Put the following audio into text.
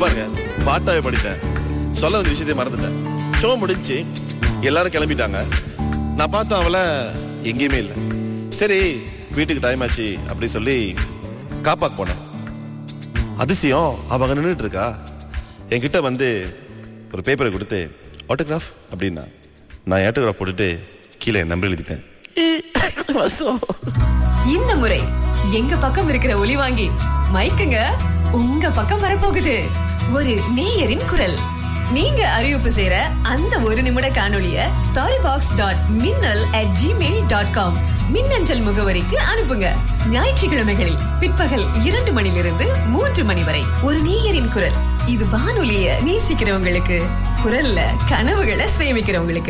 பாருங்க பாட்டாவே படிட்டேன் சொல்ல வந்த விஷயத்தை மறந்துட்டேன் ஷோ முடிஞ்சு எல்லாரும் கிளம்பிட்டாங்க நான் பார்த்தேன் அவளை எங்கேயுமே இல்லை சரி வீட்டுக்கு டைம் ஆச்சு அப்படி சொல்லி காப்பாக்கு போனேன் அதிசயம் அவ அங்க நின்றுட்டு இருக்கா என்கிட்ட வந்து ஒரு பேப்பரை கொடுத்து ஆட்டோகிராஃப் அப்படின்னா நான் ஆட்டோகிராஃப் போட்டுட்டு கீழே என் நம்பர் எழுதிட்டேன் இந்த முறை எங்க பக்கம் இருக்கிற ஒலி வாங்கி மைக்குங்க உங்க பக்கம் வரப்போகுது ஒரு நேயரின் குரல் நீங்க அறிவிப்பு செய்யற அந்த ஒரு நிமிட காணொளிய story box dot Minnal at Gmail dot com மின்னஞ்சல் முகவரிக்கு அனுப்புங்க ஞாயிற்றுக்கிழமைகளில் பிற்பகல் இரண்டு மணிலிருந்து மூன்று மணி வரை ஒரு நேயரின் குரல் இது வானொலிய நேசிக்கிறவங்களுக்கு குரல்ல கனவுகளை சேமிக்கிறவங்களுக்கு